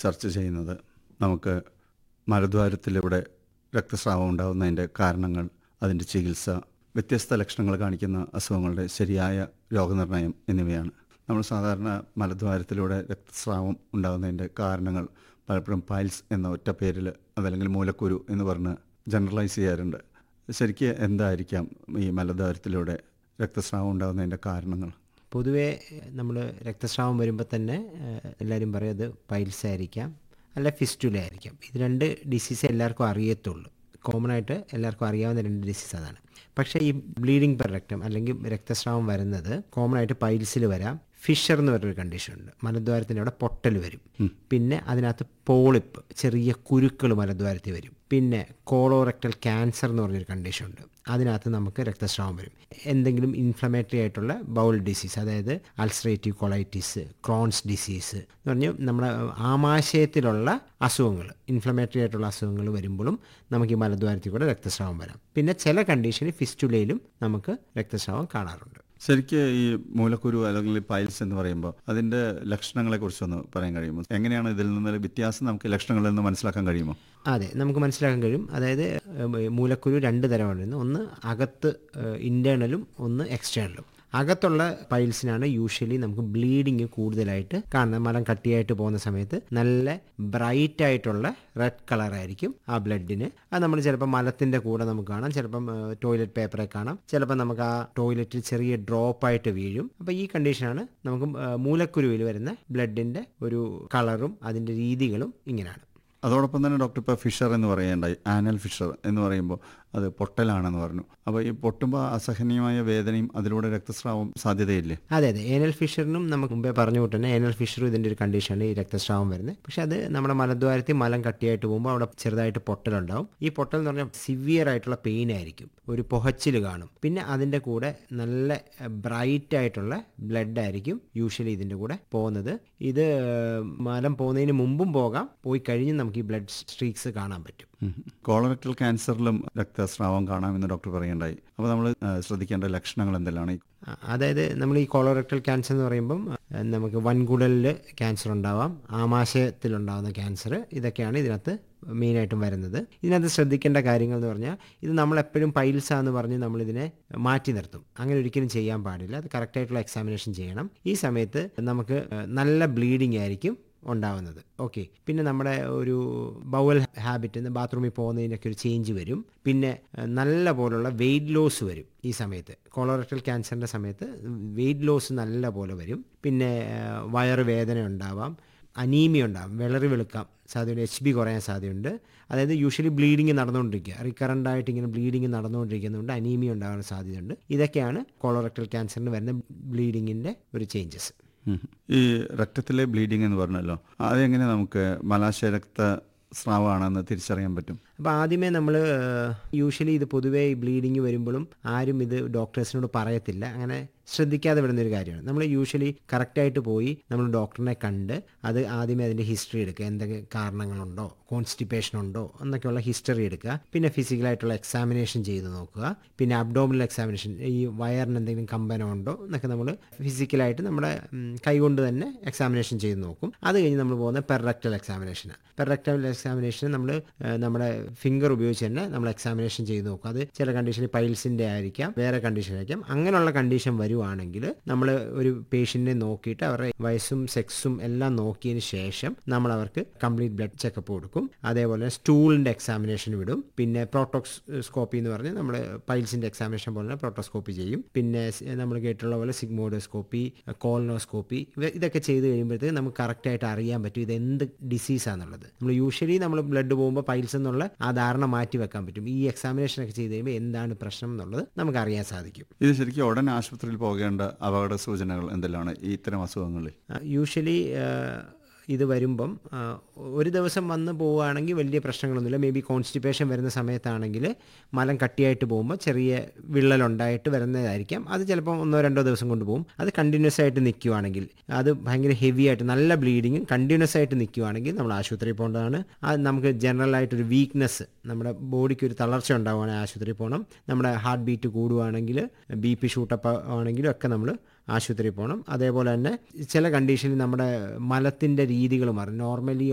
ചർച്ച ചെയ്യുന്നത് നമുക്ക് മലദ്വാരത്തിലൂടെ രക്തസ്രാവം ഉണ്ടാകുന്നതിൻ്റെ കാരണങ്ങൾ അതിൻ്റെ ചികിത്സ വ്യത്യസ്ത ലക്ഷണങ്ങൾ കാണിക്കുന്ന അസുഖങ്ങളുടെ ശരിയായ രോഗനിർണയം എന്നിവയാണ് നമ്മൾ സാധാരണ മലദ്വാരത്തിലൂടെ രക്തസ്രാവം ഉണ്ടാകുന്നതിൻ്റെ കാരണങ്ങൾ പലപ്പോഴും പൈൽസ് എന്ന ഒറ്റ പേരിൽ അതല്ലെങ്കിൽ മൂലക്കുരു എന്ന് പറഞ്ഞ് ജനറലൈസ് ചെയ്യാറുണ്ട് ശരിക്ക് എന്തായിരിക്കാം ഈ മലദ്വാരത്തിലൂടെ രക്തസ്രാവം ഉണ്ടാകുന്നതിൻ്റെ കാരണങ്ങൾ പൊതുവേ നമ്മൾ രക്തസ്രാവം വരുമ്പോൾ തന്നെ ഏഹ്, എല്ലാവരും പറയും അത് പൈൽസ് ആയിരിക്കാം അല്ല ഫിസ്റ്റുല ആയിരിക്കാം ഇത് രണ്ട് ഡിസീസ് എല്ലാവർക്കും അറിയത്തുള്ളൂ കോമൺ ആയിട്ട് എല്ലാവർക്കും അറിയാവുന്ന രണ്ട് ഡിസീസ് അതാണ് പക്ഷേ ഈ ബ്ലീഡിങ് പെർ രക്തം അല്ലെങ്കിൽ രക്തസ്രാവം വരുന്നത് കോമൺ ആയിട്ട് പൈൽസിൽ വരാം ഫിഷർ എന്ന് പറഞ്ഞൊരു കണ്ടീഷൻ ഉണ്ട് മലദ്വാരത്തിൻ്റെ അവിടെ പൊട്ടൽ വരും പിന്നെ അതിനകത്ത് പോളിപ്പ് ചെറിയ കുരുക്കൾ മലദ്വാരത്തിൽ വരും പിന്നെ കോളോറക്ടൽ ക്യാൻസർ എന്ന് പറഞ്ഞൊരു കണ്ടീഷൻ ഉണ്ട് അതിനകത്ത് നമുക്ക് രക്തസ്രാവം വരും എന്തെങ്കിലും ഇൻഫ്ലമേറ്ററി ആയിട്ടുള്ള ബൗൾ ഡിസീസ് അതായത് അൾസറേറ്റീവ് കൊളൈറ്റിസ് ക്രോൺസ് ഡിസീസ് എന്ന് പറഞ്ഞ് നമ്മുടെ ആമാശയത്തിലുള്ള അസുഖങ്ങൾ ഇൻഫ്ലമേറ്ററി ആയിട്ടുള്ള അസുഖങ്ങൾ വരുമ്പോഴും നമുക്ക് ഈ മലദ്വാരത്തിൽ കൂടെ രക്തസ്രാവം വരാം പിന്നെ ചില കണ്ടീഷനിൽ ഫിസ്റ്റുലയിലും നമുക്ക് രക്തസ്രാവം കാണാറുണ്ട് ശരിക്ക് ഈ മൂലക്കുരു അല്ലെങ്കിൽ പൈൽസ് എന്ന് പറയുമ്പോൾ അതിൻ്റെ ലക്ഷണങ്ങളെ കുറിച്ചൊന്ന് പറയാൻ കഴിയുമോ എങ്ങനെയാണ് ഇതിൽ നിന്ന് വ്യത്യാസം നമുക്ക് ലക്ഷണങ്ങളിൽ നിന്ന് മനസ്സിലാക്കാൻ കഴിയുമോ അതെ നമുക്ക് മനസ്സിലാക്കാൻ കഴിയും അതായത് ഏഹ്, മൂലക്കുരു രണ്ട് തരമാണ് ഒന്ന് അകത്ത് ഇൻറ്റേർണലും ഒന്ന് എക്സ്റ്റേണലും അകത്തുള്ള പൈൽസിനാണ് യൂഷ്വലി നമുക്ക് ബ്ലീഡിങ് കൂടുതലായിട്ട് കാണുന്നത് മലം കട്ടിയായിട്ട് പോകുന്ന സമയത്ത് നല്ല ബ്രൈറ്റ് ആയിട്ടുള്ള റെഡ് കളറായിരിക്കും ആ ബ്ലഡിന് അത് നമ്മൾ ചിലപ്പോൾ മലത്തിൻ്റെ കൂടെ നമുക്ക് കാണാം ചിലപ്പം ടോയ്ലറ്റ് പേപ്പറെ കാണാം ചിലപ്പോൾ നമുക്ക് ആ ടോയ്ലറ്റിൽ ചെറിയ ഡ്രോപ്പ് ആയിട്ട് വീഴും അപ്പോൾ ഈ കണ്ടീഷനാണ് നമുക്ക് മൂലക്കുരുവിൽ വരുന്ന ബ്ലഡിൻ്റെ ഒരു കളറും അതിൻ്റെ രീതികളും ഇങ്ങനെയാണ് അതോടൊപ്പം തന്നെ ഡോക്ടർ ഇപ്പോൾ ഫിഷർ എന്ന് പറയേണ്ടായി ആനൽ ഫിഷർ എന്ന് പറയുമ്പോൾ അത് പൊട്ടലാണെന്ന് പറഞ്ഞു അപ്പോൾ ഈ പൊട്ടുമ്പോൾ അസഹനീയമായ വേദനയും അതിലൂടെ രക്തസ്രാവം സാധ്യതയില്ലേ അതെ അതെ ഏനൽ ഫിഷറിനും നമുക്ക് മുമ്പേ പറഞ്ഞു കൊണ്ട് തന്നെ ഏനൽ ഫിഷറും ഇതിൻ്റെ ഒരു കണ്ടീഷനാണ് ഈ രക്തസ്രാവം വരുന്നത് പക്ഷെ അത് നമ്മുടെ മലദ്വാരത്തിൽ മലം കട്ടിയായിട്ട് പോകുമ്പോൾ അവിടെ ചെറുതായിട്ട് പൊട്ടലുണ്ടാവും ഈ പൊട്ടൽ എന്ന് പറഞ്ഞാൽ സിവിയർ ആയിട്ടുള്ള പെയിൻ ആയിരിക്കും ഒരു പുഹച്ചിൽ കാണും പിന്നെ അതിൻ്റെ കൂടെ നല്ല ബ്രൈറ്റ് ആയിട്ടുള്ള ബ്ലഡ് ആയിരിക്കും യൂഷ്വലി ഇതിൻ്റെ കൂടെ പോകുന്നത് ഇത് മലം പോകുന്നതിന് മുമ്പും പോകാം പോയി കഴിഞ്ഞ് നമുക്ക് ഈ ബ്ലഡ് സ്ട്രീക്സ് കാണാൻ പറ്റും കോളറക്ടൽ ക്യാൻസറിലും രക്തസ്രാവം കാണാമെന്ന് ഡോക്ടർ പറയേണ്ടായി അപ്പോൾ നമ്മൾ ശ്രദ്ധിക്കേണ്ട ലക്ഷണങ്ങൾ എന്തെല്ലാം ആ, അതായത് നമ്മൾ ഈ കോളോറക്ടൽ ക്യാൻസർ എന്ന് പറയുമ്പം ആ, നമുക്ക് വൻകുടലിൽ ക്യാൻസർ ഉണ്ടാവാം ആമാശയത്തിലുണ്ടാകുന്ന ക്യാൻസർ ഇതൊക്കെയാണ് ഇതിനകത്ത് മെയിനായിട്ടും വരുന്നത് ഇതിനകത്ത് ശ്രദ്ധിക്കേണ്ട കാര്യങ്ങൾ എന്ന് പറഞ്ഞാൽ ഇത് നമ്മളെപ്പോഴും പൈൽസ എന്ന് പറഞ്ഞ് നമ്മളിതിനെ മാറ്റി നിർത്തും അങ്ങനെ ഒരിക്കലും ചെയ്യാൻ പാടില്ല അത് കറക്റ്റായിട്ടുള്ള എക്സാമിനേഷൻ ചെയ്യണം ഈ സമയത്ത് നമുക്ക് ആ, നല്ല ബ്ലീഡിംഗ് ആയിരിക്കും ഉണ്ടാവുന്നത് ഓക്കെ പിന്നെ നമ്മുടെ ഒരു ബൗൽ ഹാബിറ്റ് ബാത്റൂമിൽ പോകുന്നതിനൊക്കെ ഒരു ചേഞ്ച് വരും പിന്നെ ഏഹ്, നല്ല പോലുള്ള വെയിറ്റ് ലോസ് വരും ഈ സമയത്ത് കോളറക്ടൽ ക്യാൻസറിൻ്റെ സമയത്ത് വെയിറ്റ് ലോസ് നല്ല പോലെ വരും പിന്നെ ഏഹ്, വയറ് വേദന ഉണ്ടാവാം അനീമിയ ഉണ്ടാവും വിളറി വെളുക്കാം സാധ്യതയുണ്ട് എച്ച് ബി കുറയാൻ സാധ്യതയുണ്ട് അതായത് യൂഷ്വലി ബ്ലീഡിങ് നടന്നുകൊണ്ടിരിക്കുക റിക്കറൻ്റ് ആയിട്ട് ഇങ്ങനെ ബ്ലീഡിങ് നടന്നുകൊണ്ടിരിക്കുന്നതുകൊണ്ട് അനീമിയ ഉണ്ടാകാൻ സാധ്യതയുണ്ട് ഇതൊക്കെയാണ് കോളറക്ടൽ ക്യാൻസറിന് വരുന്ന ബ്ലീഡിങ്ങിൻ്റെ ഒരു ചേഞ്ചസ് ഉം. ഈ രക്തത്തിലെ ബ്ലീഡിംഗ് എന്ന് പറഞ്ഞല്ലോ അതെങ്ങനെ നമുക്ക് മലാശയ രക്ത സ്രാവമാണെന്ന് തിരിച്ചറിയാൻ പറ്റും അപ്പോൾ ആദ്യമേ നമ്മൾ യൂഷ്വലി ഇത് പൊതുവേ ഈ ബ്ലീഡിങ് വരുമ്പോഴും ആരും ഇത് ഡോക്ടേഴ്സിനോട് പറയത്തില്ല അങ്ങനെ ശ്രദ്ധിക്കാതെ വിടുന്ന ഒരു കാര്യമാണ് നമ്മൾ യൂഷ്വലി കറക്റ്റായിട്ട് പോയി നമ്മൾ ഡോക്ടറിനെ കണ്ട് അത് ആദ്യമേ അതിൻ്റെ ഹിസ്റ്ററി എടുക്കുക എന്തൊക്കെ കാരണങ്ങളുണ്ടോ കോൺസ്റ്റിപ്പേഷൻ ഉണ്ടോ എന്നൊക്കെയുള്ള ഹിസ്റ്ററി എടുക്കുക പിന്നെ ഫിസിക്കലായിട്ടുള്ള എക്സാമിനേഷൻ ചെയ്ത് നോക്കുക പിന്നെ അബ്ഡോമിനൽ എക്സാമിനേഷൻ ഈ വയറിന് എന്തെങ്കിലും കമ്പനം ഉണ്ടോ എന്നൊക്കെ നമ്മൾ ഫിസിക്കലായിട്ട് നമ്മുടെ ഉം, കൈകൊണ്ട് തന്നെ എക്സാമിനേഷൻ ചെയ്ത് നോക്കും അത് കഴിഞ്ഞ് നമ്മൾ പോകുന്ന പെർറക്റ്റൽ എക്സാമിനേഷനാണ് പെർറക്റ്റൽ എക്സാമിനേഷൻ നമ്മൾ നമ്മുടെ ഫിംഗർ ഉപയോഗിച്ച് തന്നെ നമ്മൾ എക്സാമിനേഷൻ ചെയ്ത് നോക്കും അത് ചില കണ്ടീഷനിൽ പൈൽസിൻ്റെ ആയിരിക്കാം വേറെ കണ്ടീഷൻ ആയിരിക്കാം അങ്ങനെയുള്ള കണ്ടീഷൻ വരുവാണെങ്കിൽ നമ്മൾ ഒരു പേഷ്യൻറ്റിനെ നോക്കിയിട്ട് അവരുടെ വയസ്സും സെക്സും എല്ലാം നോക്കിയതിന് ശേഷം നമ്മൾ അവർക്ക് കംപ്ലീറ്റ് ബ്ലഡ് ചെക്കപ്പ് കൊടുക്കും അതേപോലെ സ്റ്റൂളിൻ്റെ എക്സാമിനേഷൻ വിടും പിന്നെ പ്രോട്ടോസ്കോപ്പി എന്ന് പറഞ്ഞ് നമ്മൾ പൈൽസിൻ്റെ എക്സാമിനേഷൻ പോലെ തന്നെ പ്രോട്ടോസ്കോപ്പി ചെയ്യും പിന്നെ നമ്മൾ കേട്ടുള്ള പോലെ സിഗ്മോഡോസ്കോപ്പി കോളനോസ്കോപ്പി ഇതൊക്കെ ചെയ്ത് കഴിയുമ്പോഴത്തേക്ക് നമുക്ക് കറക്റ്റായിട്ട് അറിയാൻ പറ്റും ഇത് എന്ത് ഡിസീസാണെന്നുള്ളത് നമ്മൾ യൂഷ്വലി നമ്മൾ ബ്ലഡ് പോകുമ്പോൾ പൈൽസ് എന്നുള്ള ആ ധാരണ മാറ്റി വെക്കാൻ പറ്റും ഈ എക്സാമിനേഷൻ ഒക്കെ ചെയ്ത് കഴിയുമ്പോൾ എന്താണ് പ്രശ്നം എന്നുള്ളത് നമുക്ക് അറിയാൻ സാധിക്കും ഇത് ശരിക്കും ഉടൻ ആശുപത്രിയിൽ പോകേണ്ട അപകട സൂചനകൾ എന്തെല്ലാമാണ് ഈ ഇത്തരം അസുഖങ്ങളിൽ യൂഷ്വലി ഇത് വരുമ്പം ആ, ഒരു ദിവസം വന്ന് പോവുകയാണെങ്കിൽ വലിയ പ്രശ്നങ്ങളൊന്നുമില്ല മേ ബി കോൺസ്റ്റിപ്പേഷൻ വരുന്ന സമയത്താണെങ്കിൽ മലം കട്ടിയായിട്ട് പോകുമ്പോൾ ചെറിയ വിള്ളലുണ്ടായിട്ട് വരുന്നതായിരിക്കാം അത് ചിലപ്പോൾ ഒന്നോ രണ്ടോ ദിവസം കൊണ്ട് പോകും അത് കണ്ടിന്യൂസ് ആയിട്ട് നിൽക്കുവാണെങ്കിൽ അത് ഭയങ്കര ഹെവി ആയിട്ട് നല്ല ബ്ലീഡിങ്ങും കണ്ടിന്യൂസ് ആയിട്ട് നിൽക്കുവാണെങ്കിൽ നമ്മൾ ആശുപത്രിയിൽ പോകേണ്ടതാണ് അത് നമുക്ക് ജനറൽ ആയിട്ടൊരു വീക്ക്നെസ് നമ്മുടെ ബോഡിക്ക് ഒരു തളർച്ച ഉണ്ടാവുകയാണെങ്കിൽ ആശുപത്രിയിൽ പോകണം നമ്മുടെ ഹാർട്ട് ബീറ്റ് കൂടുവാണെങ്കിൽ ബി പി ഷൂട്ടപ്പ് ആണെങ്കിലും ഒക്കെ നമ്മൾ ആശുപത്രിയിൽ പോകണം അതേപോലെ തന്നെ ചില കണ്ടീഷനിൽ നമ്മുടെ മലത്തിൻ്റെ രീതികൾ മാറും നോർമലി